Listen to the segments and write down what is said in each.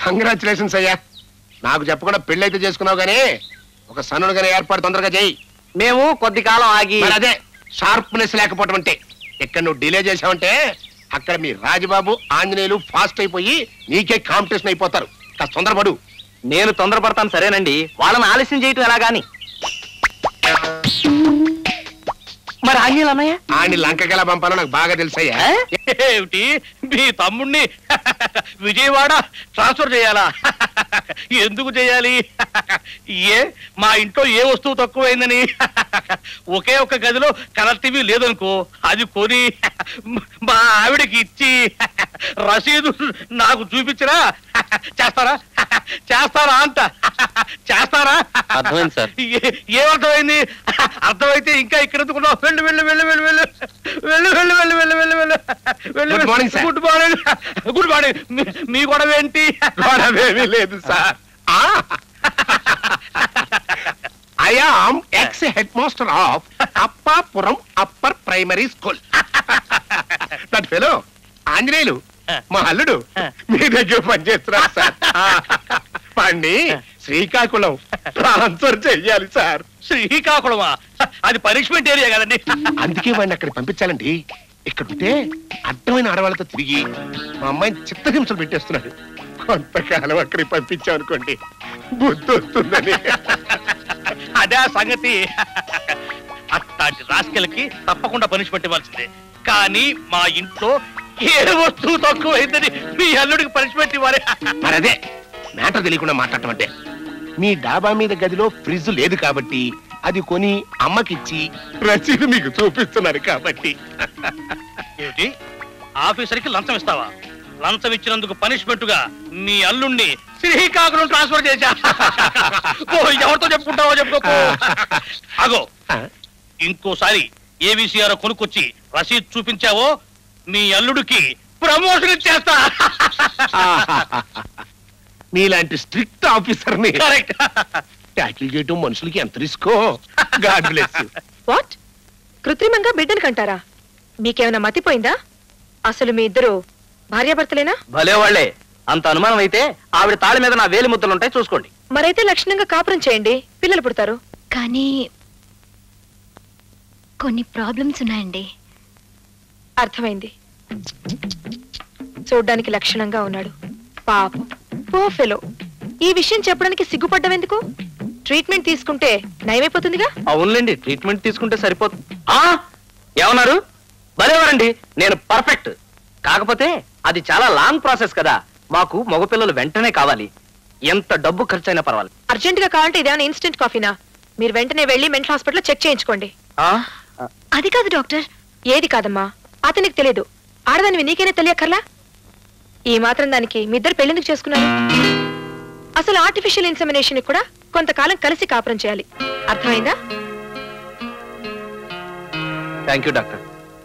Congratulations అయ్యా నాకు చెప్పకుండా పెళ్ళైతే చేసుకున్నావు కానీ ఒక సన్నుడుగానే ఏర్పాటు తొందరగా చేయి మేము కొద్ది కాలం ఆగి మరి అదే షార్ప్నెస్ లేకపోవటం అంటే ఇక్కడ నువ్వు డిలే చేసావంటే అక్కడ మీ రాజబాబు ఆంజనేయులు ఫాస్ట్ అయిపోయి నీకే కాంపిటీషన్ అయిపోతారు కాస్త తొందరపడు నేను తొందరపడతాను సరేనండి వాళ్ళని ఆలస్యం చేయటం ఎలా గాని మరి ఆంజనేయులు అన్నయ్య ఆని లంకకి ఎలా పంపాలో నాకు బాగా తెలుసయ్యా ఏమిటి మీ తమ్ముణ్ణి విజయవాడ ట్రాన్స్ఫర్ చేయాలా ఎందుకు చేయాలి ఏ మా ఇంట్లో ఏ వస్తువు తక్కువైందని ఒకే ఒక్క గదిలో కలర్ టీవీ లేదనుకో అది కొని మా ఆవిడకి ఇచ్చి రసీదు నాకు చూపించరా చేస్తారా చేస్తారా అంట చేస్తారా అర్థమైంది సార్. ఏ- ఏమర్థమైంది అర్థమైతే ఇంకా ఇక్కడ ఎందుకున్నావు వెళ్ళు వెళ్ళు వెళ్ళు వెళ్ళు వెళ్ళు వెళ్ళు వెళ్ళు వెళ్ళు వెళ్ళు వెళ్ళు వెళ్ళు వెళ్ళు Good morning, sir. Good morning good morning మీ గొడవ ఏంటి గొడవేమీ లేదు sir I am ex head master of Appapuram upper primary school that fellow Anjaneyulu మా అల్లుడు మీ దగ్గర పనిచేస్తున్నారు సార్ పండి శ్రీకాకుళం ట్రాన్స్ఫర్ చెయ్యాలి సార్ శ్రీకాకుళమా అది పనిష్మెంట్ ఏరియా కదండి అందుకే వాడిని అక్కడికి పంపించాలండి ఇక్కడ ఉంటే అడ్డమైన ఆడవాళ్ళతో తిరిగి మా అమ్మాయిని చిత్తహింసలు పెట్టేస్తున్నాడు కొంతకాలం అక్కడికి పంపించాం అనుకోండి బుద్ధి వస్తుందని అదే ఆ సంగతి అట్లాంటి రాస్కెలకి తప్పకుండా పనిష్మెంట్ ఇవ్వాల్సిందే కానీ మా ఇంట్లో ఏ వస్తువు తక్కువైందని మీ అల్లుడికి పనిష్మెంట్ ఇవ్వాలి మరి అదే మ్యాటర్ తెలియకుండా మాట్లాడటం అంటే మీ డాబా మీద గదిలో ఫ్రిడ్జ్ లేదు కాబట్టి అది కొని అమ్మకిచ్చి రసీదు మీకు చూపిస్తున్నారు కాబట్టి ఏమిటి ఆఫీసర్కి లంచం ఇస్తావా లంచం ఇచ్చినందుకు పనిష్మెంట్ గా మీ అల్లుణ్ణి శ్రీకాకుళం ట్రాన్స్ఫర్ చేశా ఓ, ఎవరితో చెప్పుకుంటావో చెప్పుకో అగో ఇంకోసారి ఏబీసీఆర్ కొనుక్కొచ్చి రసీద్ చూపించావో మీ అల్లుడికి ప్రమోషన్ ఇచ్చేస్తా మీలాంటి స్ట్రిక్ట్ ఆఫీసర్ ని కరెక్ట్ ట్యాకిల్ చేయటం మనుషులకి ఎంత రిస్కో గాడ్ బ్లెస్ వాట్ కృత్రిమంగా బిడ్డను కంటారా మీకేమైనా మతిపోయిందా అసలు మీ ఇద్దరు భార్యాభర్తలేనా భలే వాళ్ళే అంత అనుమానం అయితే ఆవిడ తాళి మీద నా వేలి ముద్దలు ఉంటాయి చూసుకోండి మరైతే లక్షణంగా కాపురం చేయండి పిల్లలు పుడతారు కానీ కొన్ని ప్రాబ్లమ్స్ ఉన్నాయండి అర్థమైంది చూడ్డానికి లక్షణంగా ఉన్నాడు పాపం పో ఫెలో ఈ విషయం చెప్పడానికి సిగ్గుపడ్డం ఎందుకు ట్రీట్మెంట్ తీసుకుంటే నయమైపోతుందిగా అవునులేండి ట్రీట్మెంట్ తీసుకుంటే సరిపోతుంది ఆ ఏమన్నారు భలేవారండి నేను పర్ఫెక్ట్ కాకపోతే అది చాలా లాంగ్ ప్రాసెస్ కదా మాకు మగపిల్లలు వెంటనే కావాలి ఎంత డబ్బు ఖర్చు అయినా పర్వాలేదు అర్జెంట్ గా కావాలంటే ఇదేమైనా ఇన్స్టెంట్ కాఫీనా మీరు వెంటనే వెళ్ళి మెంటల్ హాస్పిటల్లో చెక్ చేయించుకోండి ఆ? అది కాదు డాక్టర్ ఏది కాదమ్మా అతనికి తెలియదు ఆడదానివి నీకైనా తెలియకర్లా ఈ మాత్రం దానికి మీ ఇద్దరు పెళ్ళెందుకు చేసుకున్నారు అసలు ఆర్టిఫిషియల్ ఇన్సమినేషన్ కూడా కొంతకాలం కలిసి కాపురం చేయాలి అర్థమైందా థ్యాంక్ యూ డాక్టర్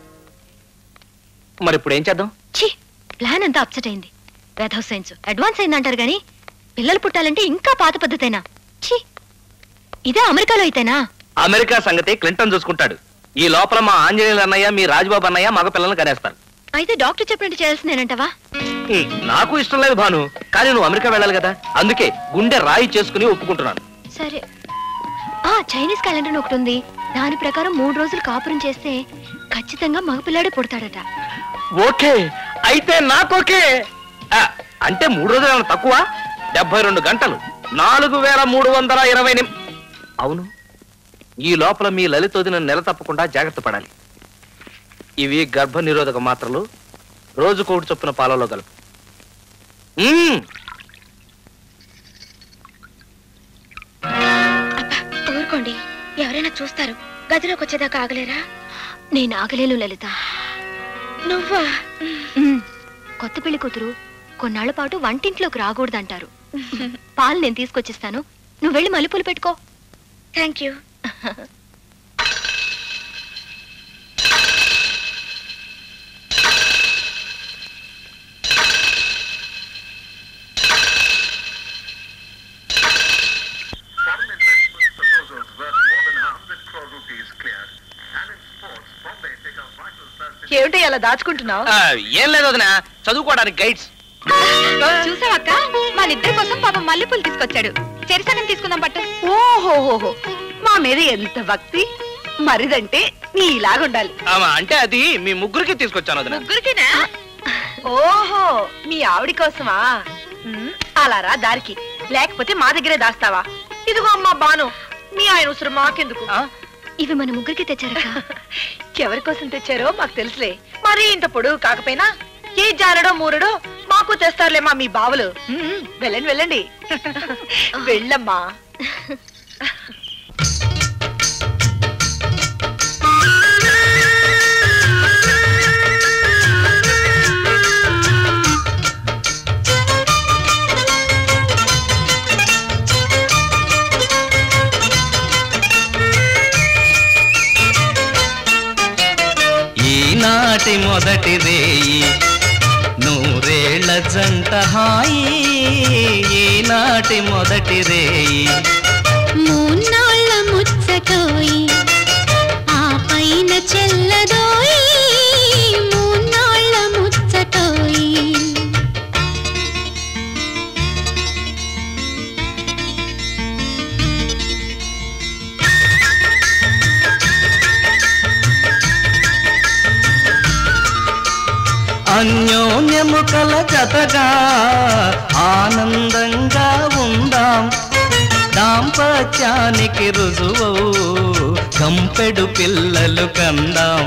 మరి ఇప్పుడు ఏం చేద్దాం ఛీ ప్లాన్ అంతా అప్సెట్ అయింది వెధవ్ సైన్స్ అడ్వాన్స్ అయిందంటారు గాని పిల్లలు పుట్టాలంటే ఇంకా పాత పద్ధతేనా ఛీ ఇదే అమెరికాలో అయితేనా అమెరికా సంగతి క్లింటన్ చూసుకుంటాడు ఈ లోపల మా ఆంజనేయులు అన్నయ్య మీ రాజబాబు అన్నయ్య మగ పిల్లల్ని కనేస్తారు అయితే డాక్టర్ చెప్పినట్టు చేయాల్సిందేనంటవా హ్మ్, నాకు ఇష్టం లేదు భాను కానీ నువ్వు అమెరికా వెళ్ళాలి కదా అందుకే గుండె రాయి చేసుకుని ఒప్పుకుంటున్నాను సరే ఆ చైనీస్ క్యాలెండర్ ఒకటి ఉంది దాని ప్రకారం మూడు రోజులు కాపురం చేస్తే ఖచ్చితంగా మగపిల్లాడే పుడతాడట ఓకే అయితే నాకోకే ఆ, అంటే మూడు రోజులు ఏమైనా తక్కువ డెబ్బై రెండు గంటలు నాలుగు వేల మూడు వందల ఇరవై నిమ్ అవును ఈ లోపల మీ లలితోదిన నెల తప్పకుండా జాగ్రత్త పడాలి ఇవి గర్భ నిరోధక మాత్రలు రోజుకోటి చొప్పున పాలలో కలుపు మ్మ్. ఊరుకోండి ఎవరైనా చూస్తారు గదిలోకి వచ్చేదాకా ఆగలేరా నేను ఆగలేను లలిత నువ్వా కొత్త పెళ్లి కూతురు కొన్నాళ్ల పాటు వంటింట్లోకి రాకూడదంటారు పాలు నేను తీసుకొచ్చిస్తాను నువ్వు వెళ్ళి మల్లెపూలు పెట్టుకో thank you Foreign investment proposals worth more than 100 crore rupees cleared. And in sports, Bombay take a vital first in ఏమిటి అలా దాచుకుంటున్నావు ఆ, ఏం లేదు వదిన చదువుకోవడానికి గైడ్స్ చూసావక్క మన మల్లెపూలు తీసుకొచ్చాడు చెరిసగం తీసుకుందాం పట్టు ఓహోహోహో మా మీద ఎంత భక్తి మరిదంటే నీలాగుండాలి ఆమా, అంటే అది మీ ముగ్గురికి తీసుకొచ్చాను వదిన ముగ్గురికినా ఓహో మీ ఆవిడ కోసమా ఉమ్, అలా రా దారికి లేకపోతే మా దగ్గరే దాస్తావా ఇదిగో అమ్మా బాను మీ ఆయన ఉసురు మాకెందుకు ఇవి మన ముగ్గురికి తెచ్చారక్క ఎవరి కోసం తెచ్చారో మాకు తెలుసులే మరి ఇంత పొడుగు కాకపోయినా ఏ జారడో మూరడో మాకు తెస్తారులేమా మీ బావులు ఉమ్, వెళ్ళండి వెళ్ళండి వెళ్ళమ్మా ఈనాటి మొదటి రేయి నూరేళ్ల జంట హాయి ఈనాటి మొదటి రేయి మూన్నాళ్ళ ముచ్చటోయి ఆ పైన చెల్లదోయి మూన్నాళ్ళ ముచ్చటోయి అన్యోన్యము కల జతగా ఆనందంగా ఉందాం దాంపత్యానికి రుజువు కంపెడు పిల్లలు కందాం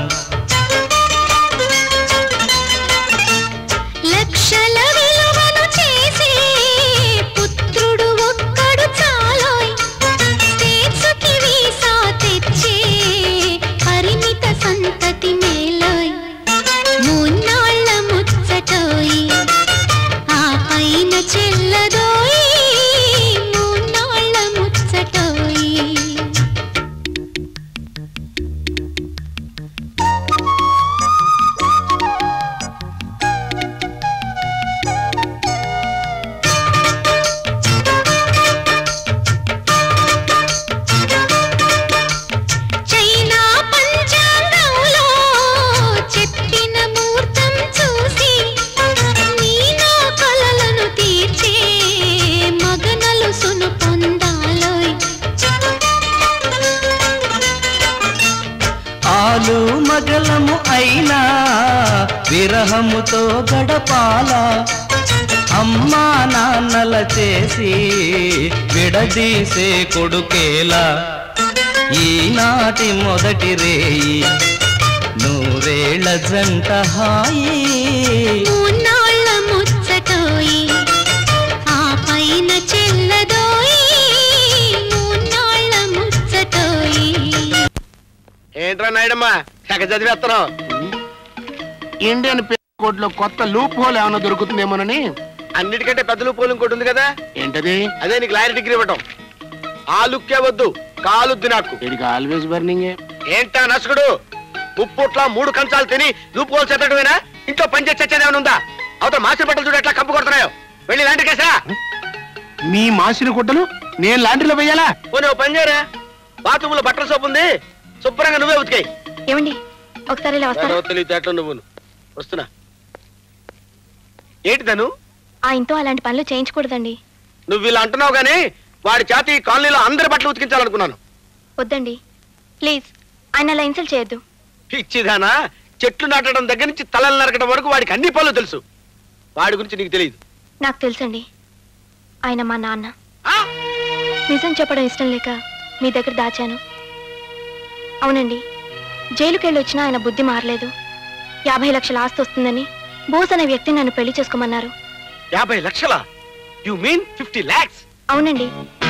లక్షల విలువను చేసే పుత్రుడు ఒక్కడు చాలోయ్ స్టేట్స్కి వీసా తెచ్చే పరిమిత సంతతి మేలోయ్ మూన్నాళ్ళ ముచ్చటోయ్ ఆ పైన చెల్లదోయ్ మూన్నాళ్ళ ముచ్చటోయ్ చైనా పంచాంగంలో చెప్పిన ముహూర్తం చూసి నీనా కలలను తీర్చే మగనలు సును పొందాలోయ్ ఆలు మగలము అయినా విరహముతో గడపాల అమ్మా నాన్నల చేసి విడదీసే కొడుకేలా ఈనాటి మొదటి రేయి నూరేళ్ల జంట హాయి మూన్నాళ్ళ ముచ్చటోయి ఆ పైన చెల్లదోయి మూన్నాళ్ళ ముచ్చటోయి ఏంట్రా నాయుడమ్మా తెగ చదివేస్తున్నావు ఇండియన్ కోడ్ లో కొత్త లూప్ హోల్ ఏమైనా దొరుకుతుందేమోనని అన్నిటికంటే పెద్ద లూపోలు ఇంకోటి ఉంది కదా ఏంటది అదే నీకు లాయర్ డిగ్రీ ఇవ్వటం ఆ లుక్కే వద్దు కాలుద్ది నాకు వీడికి ఆల్వేస్ బర్నింగ్ ఏంటా నసుకుడు ఉప్పుట్లా మూడు కంచాలు తిని లూపోలు చెప్పటమేనా ఇంట్లో పని చేసి చచ్చేది ఏమైనా ఉందా అవతల మాసిన బట్టలు చూడు ఎట్లా కప్పు కొడుతున్నాయో వెళ్ళి లాంటి కేసా మీ మాసిన గుడ్డలు నేను లాండ్రీలో వెయ్యాలా పోనీ ఓ పని చేయరా బాత్రూమ్ లో బట్టల సోపు ఉంది శుభ్రంగా నువ్వే ఉతికాయి ఏమండి ఒకసారి ఇలా వస్తారా తెలివితేటలు నువ్వు వస్తున్నా ఏంటి తను ఆయనతో అలాంటి పనులు చేయించకూడదండి నువ్వు ఇలా అంటున్నావు గానీ వాడి చేతి ఈ కాలనీలో అందరి బట్టలు ఉతికించాలనుకున్నాను వద్దండి ప్లీజ్ ఆయన అలా ఇన్సల్ట్ చేయొద్దు పిచ్చిదానా చెట్లు నాటడం దగ్గర నుంచి తలలు నరకడం వరకు వాడికి అన్ని పనులు తెలుసు వాడి గురించి నీకు తెలియదు నాకు తెలుసండి ఆయన మా నాన్న నిజం చెప్పడం ఇష్టం లేక మీ దగ్గర దాచాను అవునండి జైలుకి వెళ్ళి వచ్చినా ఆయన బుద్ధి మారలేదు యాభై లక్షల ఆస్తి వస్తుందని బోస్ అనే వ్యక్తి నన్ను పెళ్లి చేసుకోమన్నారు యాభై లక్షల యు మీన్ ఫిఫ్టీ లాక్స్ అవునండి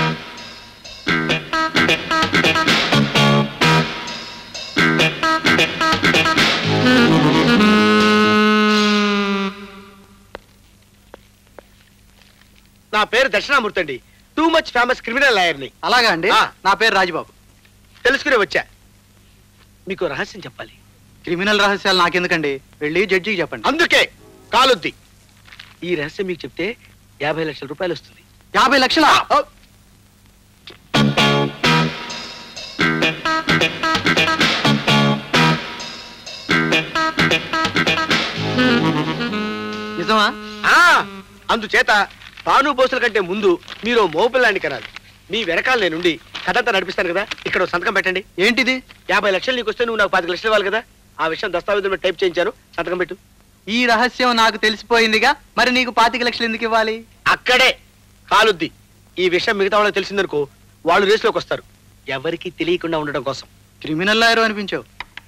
నా పేరు దక్షిణామూర్తి అండి టూ మచ్ ఫేమస్ క్రిమినల్ లాయర్ని అలాగా అండి ఆ. నా పేరు రాజబాబు తెలుసుకునే వచ్చా మీకు రహస్యం చెప్పాలి క్రిమినల్ రహస్యాలు నాకెందుకండి వెళ్ళి జడ్జికి చెప్పండి అందుకే కాలుద్ది ఈ రహస్యం మీకు చెప్తే యాభై లక్షల రూపాయలు వస్తుంది యాభై లక్షల నిజమా అందుచేత పాను బోసుల కంటే ముందు మీరు ఓ మోపిల్లాన్ని కనాలి మీ వెనకాల నేనుండి కథంతా నడిపిస్తాను కదా ఇక్కడ ఓ సంతకం పెట్టండి ఏంటిది యాభై లక్షలు నీకు వస్తే నువ్వు నాకు పాతిక లక్షలు ఇవ్వాలి కదా ఆ విషయం దస్తావేజులో టైప్ చేయించాను సంతకం పెట్టు ఈ రహస్యం నాకు తెలిసిపోయిందిగా మరి నీకు పాతిక లక్షలు ఎందుకు ఇవ్వాలి అక్కడే కాలుద్ది ఈ విషయం మిగతా వాళ్ళకి తెలిసిందనుకో వాళ్ళు రేసులోకి వస్తారు ఎవరికి తెలియకుండా ఉండడం కోసం క్రిమినల్ లాయర్ అనిపించావు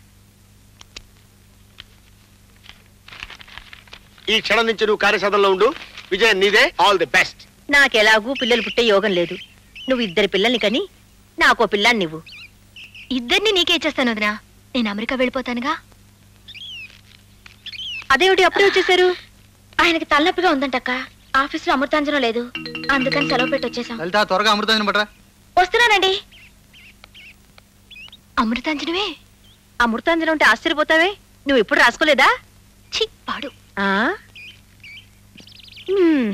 ఈ క్షణం నుంచి నువ్వు కార్యసాధనలో ఉండు విజయ్ నీదే ఆల్ ది బెస్ట్ నాకెలాగూ పిల్లలు పుట్టే యోగం లేదు నువ్వు ఇద్దరి పిల్లల్ని కని నాకో పిల్లాన్ని నువ్వు ఇద్దరిని నీకే ఇచ్చేస్తాను వదినా నేను అమెరికా వెళ్ళిపోతానుగా అదేమిటి అప్పుడే వచ్చేసారు ఆయనకి తలనొప్పిగా ఉందంటక్క ఆఫీసులో అమృతాంజనం లేదు అందుకని సెలవు పెట్టి వచ్చేసాం లలిత త్వరగా అమృతం పట్రా వస్తున్నానండి అమృతాంజనమే అమృతాంజనం ఉంటే ఆశ్చర్యపోతావే నువ్వు ఇప్పుడు రాసుకోలేదా ఛీ పాడు ఆ? హ్మ్.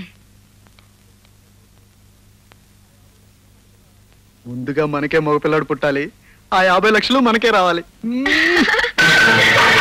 ముందుగా మనకే మగపిల్లాడు పుట్టాలి ఆ యాభై లక్షలు మనకే రావాలి